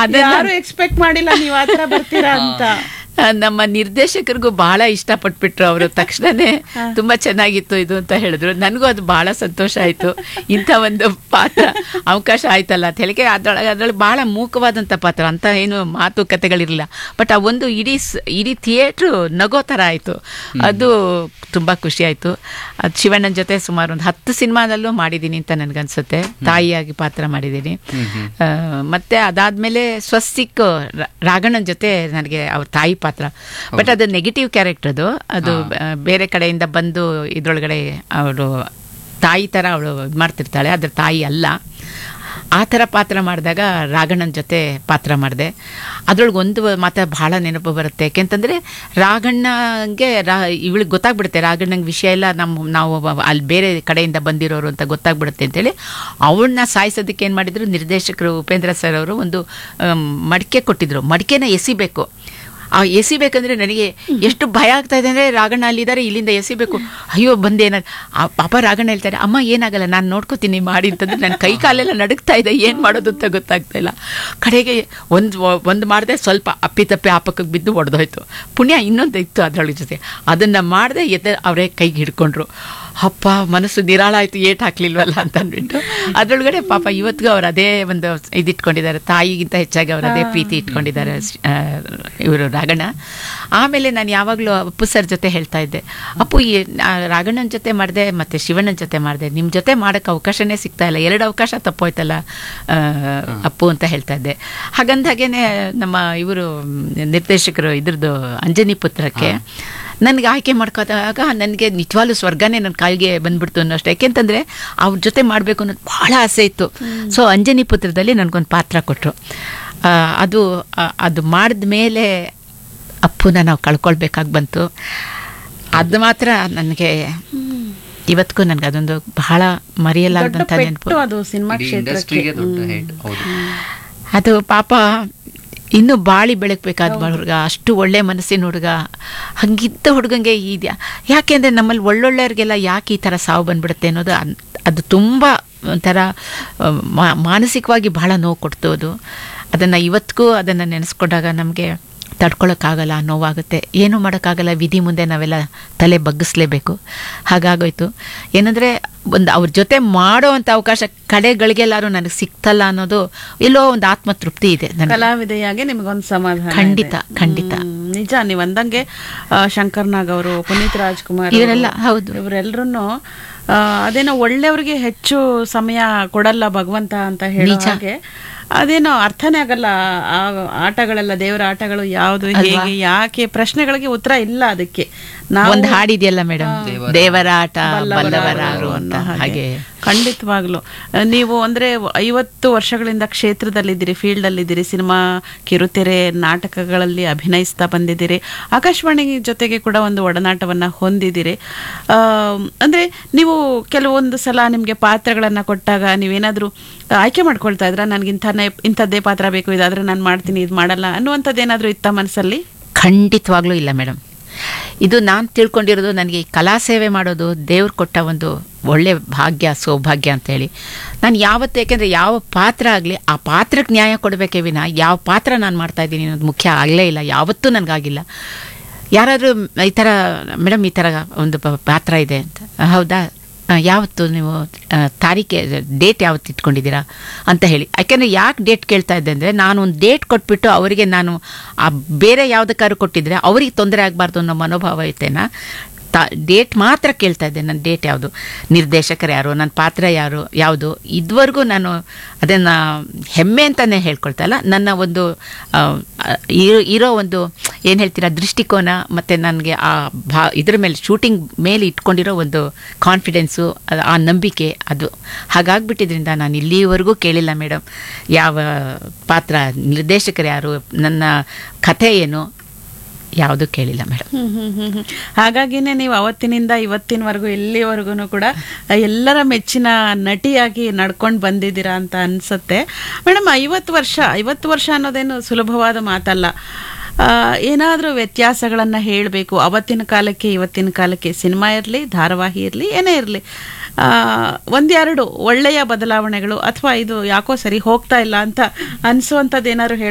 ಅದನ್ನ- ಯಾರು ಎಕ್ಸ್ಪೆಕ್ಟ್ ಮಾಡಿಲ್ಲ ನೀವು ಆತರ ಬರ್ತೀರಾ ಅಂತ ಆ, ನಮ್ಮ ನಿರ್ದೇಶಕರಿಗೂ ಬಹಳ ಇಷ್ಟಪಟ್ಬಿಟ್ರು ಅವರು ತಕ್ಷಣನೇ ತುಂಬಾ ಚೆನ್ನಾಗಿತ್ತು ಇದು ಅಂತ ಹೇಳಿದ್ರು ನನಗೂ ಅದು ಬಹಳ ಸಂತೋಷ ಆಯ್ತು ಇಂಥ ಒಂದು ಪಾತ್ರ ಅವಕಾಶ ಆಯ್ತಲ್ಲ ಅಂತ ಹೇಳಿಕೆ ಅದ್ರೊಳಗೆ ಅದ್ರೊಳಗೆ ಬಹಳ ಮೂಕವಾದಂಥ ಪಾತ್ರ ಅಂತ ಏನು ಮಾತುಕತೆಗಳಿರಲಿಲ್ಲ ಬಟ್ ಆ ಒಂದು ಇಡೀ ಸ್- ಇಡೀ ಥಿಯೇಟ್ರು ನಗೋ ಥರ ಆಯಿತು ಅದು ತುಂಬ ಖುಷಿ ಆಯಿತು ಅದು ಶಿವಣ್ಣನ ಜೊತೆ ಸುಮಾರು ಒಂದು ಹತ್ತು ಸಿನಿಮಾದಲ್ಲೂ ಮಾಡಿದ್ದೀನಿ ಅಂತ ನನಗನ್ಸುತ್ತೆ ತಾಯಿಯಾಗಿ ಪಾತ್ರ ಮಾಡಿದ್ದೀನಿ ಆ, ಮತ್ತೆ ಅದಾದ್ಮೇಲೆ ಸ್ವಸ್ತಿಕ್ ರಾ- ರಾಘಣ್ಣನ ಜೊತೆ ನನಗೆ ಅವ್ರ ತಾಯಿ ಪಾತ್ರ ಬಟ್ ಅದು ನೆಗೆಟಿವ್ ಕ್ಯಾರೆಕ್ಟರ್ ಅದು ಅದು ಆ, ಬೇರೆ ಕಡೆಯಿಂದ ಬಂದು ಇದ್ರೊಳಗಡೆ ಅವಳು ತಾಯಿ ಥರ ಅವಳು ಇದು ಮಾಡ್ತಿರ್ತಾಳೆ ಅದ್ರ ತಾಯಿ ಅಲ್ಲ ಆ ಥರ ಪಾತ್ರ ಮಾಡಿದಾಗ ರಾಘಣ್ಣನ ಜೊತೆ ಪಾತ್ರ ಮಾಡಿದೆ ಅದ್ರೊಳಗೆ ಒಂದು ಮಾತ್ರ ಬಹಳ ನೆನಪು ಬರುತ್ತೆ ಯಾಕೆಂತಂದರೆ ರಾಘಣ್ಣಂಗೆ ರಾ ಇವಳಿಗೆ ಗೊತ್ತಾಗ್ಬಿಡುತ್ತೆ ರಾಘಣ್ಣಂಗೆ ವಿಷಯ ಎಲ್ಲ ನಮ್ಮ ನಾವು ಅಲ್ಲಿ ಬೇರೆ ಕಡೆಯಿಂದ ಬಂದಿರೋರು ಅಂತ ಗೊತ್ತಾಗ್ಬಿಡುತ್ತೆ ಅಂತೇಳಿ ಅವಳನ್ನ ಸಾಯಿಸೋದಕ್ಕೆ ಏನು ಮಾಡಿದ್ರು ನಿರ್ದೇಶಕರು ಉಪೇಂದ್ರ ಸರ್ ಅವರು ಒಂದು ಆಮ್, ಮಡಿಕೆ ಕೊಟ್ಟಿದ್ರು ಮಡಿಕೆನ ಎಸಿಬೇಕು ಆ ಎಸಿಬೇಕಂದ್ರೆ ನನಗೆ ಎಷ್ಟು ಭಯ ಆಗ್ತಾ ಇದೆ ಅಂದರೆ ರಾಘಣ್ಣ ಅಲ್ಲಿದ್ದಾರೆ ಇಲ್ಲಿಂದ ಎಸಿಬೇಕು ಅಯ್ಯೋ ಬಂದೇನ ಆ ಪಾಪ ರಾಘಣ್ಣ ಹೇಳ್ತಾರೆ ಅಮ್ಮ ಏನಾಗಲ್ಲ ನಾನು ನೋಡ್ಕೋತೀನಿ ಮಾಡಿ ಅಂತಂದ್ರೆ ನನ್ನ ಕೈ ಕಾಲೆಲ್ಲ ನಡುಗ್ತಾ ಇದೆ ಏನು ಮಾಡೋದು ಅಂತ ಗೊತ್ತಾಗ್ತಾ ಇಲ್ಲ ಕಡೆಗೆ ಒಂದು ಒಂದು ಮಾಡಿದೆ ಸ್ವಲ್ಪ ಅಪ್ಪಿತಪ್ಪಿ ಆ ಪಕ್ಕಕ್ಕೆ ಬಿದ್ದು ಒಡೆದೋಯ್ತು ಪುಣ್ಯ ಇನ್ನೊಂದು ಇತ್ತು ಅದರೊಳಗೆ ಜೊತೆ ಅದನ್ನು ಮಾಡದೆ ಎದ್ದ ಅವರೇ ಕೈಗೆ ಹಿಡ್ಕೊಂಡ್ರು ಅಪ್ಪ ಮನಸ್ಸು ನಿರಾಳ ಆಯಿತು ಏಟ್ ಹಾಕ್ಲಿಲ್ವಲ್ಲ ಅಂತ ಅಂದ್ಬಿಟ್ಟು ಅದರೊಳಗಡೆ ಪಾಪ ಇವತ್ತಿಗೂ ಅವ್ರು ಅದೇ ಒಂದು ಇದಿಟ್ಕೊಂಡಿದ್ದಾರೆ ತಾಯಿಗಿಂತ ಹೆಚ್ಚಾಗಿ ಅವ್ರು ಅದೇ ಪ್ರೀತಿ ಇಟ್ಕೊಂಡಿದ್ದಾರೆ ಇವರು ರಾಘಣ್ಣ ಆಮೇಲೆ ನಾನು ಯಾವಾಗಲೂ ಅಪ್ಪು ಸರ್ ಜೊತೆ ಹೇಳ್ತಾ ಇದ್ದೆ ಅಪ್ಪು ಈ ಆ, ರಾಘಣ್ಣನ ಜೊತೆ ಮಾಡಿದೆ ಮತ್ತು ಶಿವಣ್ಣನ ಜೊತೆ ಮಾಡಿದೆ ನಿಮ್ಮ ಜೊತೆ ಮಾಡೋಕ್ಕೆ ಅವಕಾಶನೇ ಸಿಗ್ತಾ ಇಲ್ಲ ಎರಡು ಅವಕಾಶ ತಪ್ಪೋಯ್ತಲ್ಲ ಆ, ಅಪ್ಪು ಅಂತ ಹೇಳ್ತಾ ಇದ್ದೆ ಹಾಗಂದ ಹಾಗೇನೆ ನಮ್ಮ ಇವರು ನಿರ್ದೇಶಕರು ಇದ್ರದ್ದು ಅಂಜನಿ ಪುತ್ರಕ್ಕೆ ನನಗೆ ಆಯ್ಕೆ ಮಾಡ್ಕೋದಾಗ ನನಗೆ ನಿಜವಾಗ್ಲೂ ಸ್ವರ್ಗನೇ ನನ್ನ ಕಾಲಿಗೆ ಬಂದ್ಬಿಡ್ತು ಅನ್ನೋಷ್ಟು ಯಾಕೆಂತಂದರೆ ಅವ್ರ ಜೊತೆ ಮಾಡಬೇಕು ಅನ್ನೋದು ಭಾಳ ಆಸೆ ಇತ್ತು ಸೊ ಅಂಜನಿ ಪುತ್ರದಲ್ಲಿ ನನಗೊಂದು ಪಾತ್ರ ಕೊಟ್ಟರು ಅದು ಆ, ಅದು ಮಾಡಿದ ಮೇಲೆ ಅಪ್ಪುನ ನಾವು ಕಳ್ಕೊಳ್ಬೇಕಾಗಿ ಬಂತು ಅದು ಮಾತ್ರ ನನಗೆ ಇವತ್ತಿಗೂ ನನಗೆ ಅದೊಂದು ಬಹಳ ದೊಡ್ಡ ಮರೆಯಲಾಗದಂಥ ನೆನಪು ಪೆಟ್ಟು ಅದು ಸಿನಿಮಾ ಇಡೀ ಕ್ಷೇತ್ರಕ್ಕೆ ಇಂಡಸ್ಟ್ರಿಗೆ ದೊಡ್ಡ ಹೆಡ್ ಹೌದು ಅದು ಪಾಪ ಇನ್ನೂ ಬಾಳಿ ಬೆಳಗ್ಬೇಕಾದ ಹುಡುಗ ಅಷ್ಟು ಒಳ್ಳೆ ಮನಸ್ಸಿನ ಹುಡುಗ ಹಂಗಿದ್ದ ಹುಡುಗಂಗೆ ಇದೆಯಾ ಯಾಕೆಂದರೆ ನಮ್ಮಲ್ಲಿ ಒಳ್ಳೊಳ್ಳೆಯವ್ರಿಗೆಲ್ಲ ಯಾಕೆ ಈ ಥರ ಸಾವು ಬಂದ್ಬಿಡುತ್ತೆ ಅನ್ನೋದು ಅನ್- ಅದು ತುಂಬ ಒಂಥರ ಆ, ಮಾ- ಮಾನಸಿಕವಾಗಿ ಬಹಳ ನೋವು ಕೊಡ್ತು ಅದು ಅದನ್ನು ಇವತ್ತಿಗೂ ಅದನ್ನು ನೆನೆಸ್ಕೊಂಡಾಗ ನಮಗೆ ತಡ್ಕೊಳಕ್ಕಾಗಲ್ಲ ನೋವಾಗುತ್ತೆ ಏನೂ ಮಾಡೋಕ್ಕಾಗಲ್ಲ ವಿಧಿ ಮುಂದೆ ನಾವೆಲ್ಲ ತಲೆ ಬಗ್ಗಿಸ್ಲೇಬೇಕು ಹಾಗಾಗೋಯ್ತು ಏನಂದರೆ ಒಂದು ಅವ್ರ ಜೊತೆ ಮಾಡೋ ಅಂಥ ಅವಕಾಶ ಕಡೆಗಳಿಗೆಲ್ಲಾರು ನನಗೆ ಸಿಕ್ತಲ್ಲ ಅನ್ನೋದು ಎಲ್ಲೋ ಒಂದು ಆತ್ಮತೃಪ್ತಿ ಇದೆ ನನಗೆ ಕಲಾವಿದೆಯಾಗಿ ನಿಮಗೊಂದು ಸಮಾಧಾನ ಖಂಡಿತ, ಇದೆ. ಖಂಡಿತ. ಹ್ಮ್, ನಿಜ ನೀವು ಅಂದಂಗೆ ಆ, ಶಂಕರ್ ನಾಗ್ ಅವರು ಪುನೀತ್ ರಾಜ್ಕುಮಾರ್ ಇವರೆಲ್ಲ, ಹೌದು. ಇವರೆಲ್ಲರೂ ಅದೇನೋ ಒಳ್ಳೆಯವ್ರಿಗೆ ಹೆಚ್ಚು ಸಮಯ ಕೊಡಲ್ಲ ಭಗವಂತ ಅಂತ ಹೇಳೋ ನಿಜ. ಹಾಗೆ ಅದೇನೋ ಅರ್ಥನೇ ಆಗಲ್ಲ ಆ ಆಟಗಳೆಲ್ಲ ದೇವರ ಆಟಗಳು ಯಾವುದು ಹೇಗೆ ಯಾಕೆ ಪ್ರಶ್ನೆಗಳಿಗೆ ಉತ್ತರ ಇಲ್ಲ ಅದಕ್ಕೆ ಒಂದು ಹಾಡಿದೆಯಲ್ಲ ಮೇಡಮ್ ದೇವರ- ದೇವರ ಆಟ ಬಲ್ಲವರಾರು ಬಲ್ಲವರಾರು ಅಂತ ಅನ್ನೋ ಹಾಗೆ ಖಂಡಿತವಾಗ್ಲು ಅಹ್, ನೀವು ಅಂದ್ರೆ ಐವತ್ತು ವರ್ಷಗಳಿಂದ ಕ್ಷೇತ್ರದಲ್ಲಿದ್ದೀರಿ ಫೀಲ್ಡ್ ಅಲ್ಲಿದ್ದೀರಿ ಸಿನಿಮಾ ಕಿರುತೆರೆ ನಾಟಕಗಳಲ್ಲಿ ಅಭಿನಯಿಸ್ತಾ ಬಂದಿದ್ದೀರಿ ಆಕಾಶವಾಣಿ ಜೊತೆಗೆ ಕೂಡ ಒಂದು ಒಡನಾಟವನ್ನ ಹೊಂದಿದ್ದೀರಿ ಆಮ್, ಅಂದ್ರೆ ನೀವು ಕೆಲವೊಂದು ಸಲ ನಿಮ್ಗೆ ಪಾತ್ರಗಳನ್ನ ಕೊಟ್ಟಾಗ ನೀವೇನಾದ್ರೂ ಆಯ್ಕೆ ಮಾಡ್ಕೊಳ್ತಾ ಇದ್ರ ನನ್ಗೆ ಇಂಥನೇ ಇಂಥದ್ದೇ ಪಾತ್ರ ಬೇಕು ಇದಾದ್ರೆ ನಾನು ಮಾಡ್ತೀನಿ ಇದು ಮಾಡಲ್ಲ ಅನ್ನುವಂಥದ್ದು ಏನಾದ್ರೂ ಇತ್ತ ಮನಸ್ಸಲ್ಲಿ ಖಂಡಿತವಾಗ್ಲೂ ಇಲ್ಲ ಮೇಡಮ್ ಇದು ನಾನು ತಿಳ್ಕೊಂಡಿರೋದು ನನಗೆ ಈ ಕಲಾ ಸೇವೆ ಮಾಡೋದು ದೇವ್ರು ಕೊಟ್ಟ ಒಂದು ಒಳ್ಳೆ ಭಾಗ್ಯ ಸೌಭಾಗ್ಯ ಅಂತ ಹೇಳಿ ನಾನು ಯಾವತ್ತು ಯಾಕೆಂದರೆ ಯಾವ ಪಾತ್ರ ಆಗಲಿ ಆ ಪಾತ್ರಕ್ಕೆ ನ್ಯಾಯ ಕೊಡಬೇಕೇ ವಿನ ಯಾವ ಪಾತ್ರ ನಾನು ಮಾಡ್ತಾ ಇದ್ದೀನಿ ಅನ್ನೋದು ಮುಖ್ಯ ಆಗಲೇ ಇಲ್ಲ ಯಾವತ್ತೂ ನನಗಾಗಿಲ್ಲ ಯಾರಾದರೂ ಈ ಥರ ಮೇಡಮ್ ಈ ಥರ ಒಂದು ಪ- ಪಾತ್ರ ಇದೆ ಅಂತ ಹೌದಾ ಆ, ಯಾವತ್ತು ನೀವು ಆ, ತಾರೀಕೆ ಡೇಟ್ ಯಾವತ್ತು ಇಟ್ಕೊಂಡಿದ್ದೀರಾ ಅಂತ ಹೇಳಿ ಯಾಕೆಂದರೆ ಯಾಕೆ ಡೇಟ್ ಕೇಳ್ತಾ ಇದ್ದೆ ಅಂದರೆ ನಾನು ಒಂದು ಡೇಟ್ ಕೊಟ್ಬಿಟ್ಟು ಅವರಿಗೆ ನಾನು ಆ ಬೇರೆ ಯಾವುದಕ್ಕಾದ್ರು ಕೊಟ್ಟಿದ್ರೆ ಅವ್ರಿಗೆ ತೊಂದರೆ ಆಗಬಾರ್ದು ಅನ್ನೋ ಮನೋಭಾವ ಐತೆನಾ ತಾ ಡೇಟ್ ಮಾತ್ರ ಕೇಳ್ತಾ ಇದ್ದೆ ನನ್ನ ಡೇಟ್ ಯಾವುದು ನಿರ್ದೇಶಕರು ಯಾರು ನನ್ನ ಪಾತ್ರ ಯಾರು ಯಾವುದು ಇದುವರೆಗೂ ನಾನು ಅದನ್ನು ಹೆಮ್ಮೆ ಅಂತಲೇ ಹೇಳ್ಕೊಳ್ತಾ ಇಲ್ಲ ನನ್ನ ಒಂದು ಆ, ಇರೋ ಇರೋ ಒಂದು ಏನು ಹೇಳ್ತೀರಾ ದೃಷ್ಟಿಕೋನ ಮತ್ತು ನನಗೆ ಆ ಭಾ ಇದ್ರ ಮೇಲೆ ಶೂಟಿಂಗ್ ಮೇಲೆ ಇಟ್ಕೊಂಡಿರೋ ಒಂದು ಕಾನ್ಫಿಡೆನ್ಸು ಆ ನಂಬಿಕೆ ಅದು ಹಾಗಾಗ್ಬಿಟ್ಟಿದ್ರಿಂದ ನಾನು ಇಲ್ಲಿವರೆಗೂ ಕೇಳಿಲ್ಲ ಮೇಡಮ್ ಯಾವ ಪಾತ್ರ ನಿರ್ದೇಶಕರು ಯಾರು ನನ್ನ ಕಥೆ ಏನು ಯಾವುದೂ ಕೇಳಿಲ್ಲ ಮೇಡಮ್ ಹ್ಮ್ ಹ್ಮ್ ಹ್ಮ್ ಹ್ಮ್. ಹಾಗಾಗಿನೇ ನೀವು ಅವತ್ತಿನಿಂದ ಇವತ್ತಿನವರೆಗೂ ಎಲ್ಲಿವರೆಗೂ ಕೂಡ ಎಲ್ಲರ ಮೆಚ್ಚಿನ ನಟಿಯಾಗಿ ನಡ್ಕೊಂಡು ಬಂದಿದ್ದೀರಾ ಅಂತ ಅನ್ಸುತ್ತೆ ಮೇಡಮ್ ಐವತ್ತು ವರ್ಷ ಐವತ್ತು ವರ್ಷ ಅನ್ನೋದೇನು ಸುಲಭವಾದ ಮಾತಲ್ಲ ಏನಾದರೂ ವ್ಯತ್ಯಾಸಗಳನ್ನು ಹೇಳಬೇಕು ಅವತ್ತಿನ ಕಾಲಕ್ಕೆ ಇವತ್ತಿನ ಕಾಲಕ್ಕೆ ಸಿನಿಮಾ ಇರಲಿ ಧಾರಾವಾಹಿ ಇರಲಿ ಏನೇ ಇರಲಿ ಒಂದೆರಡು ಒಳ್ಳೆಯ ಬದಲಾವಣೆಗಳು ಅಥವಾ ಇದು ಯಾಕೋ ಸರಿ ಹೋಗ್ತಾ ಇಲ್ಲ ಅಂತ ಅನ್ಸುವಂಥದ್ದು ಏನಾದ್ರು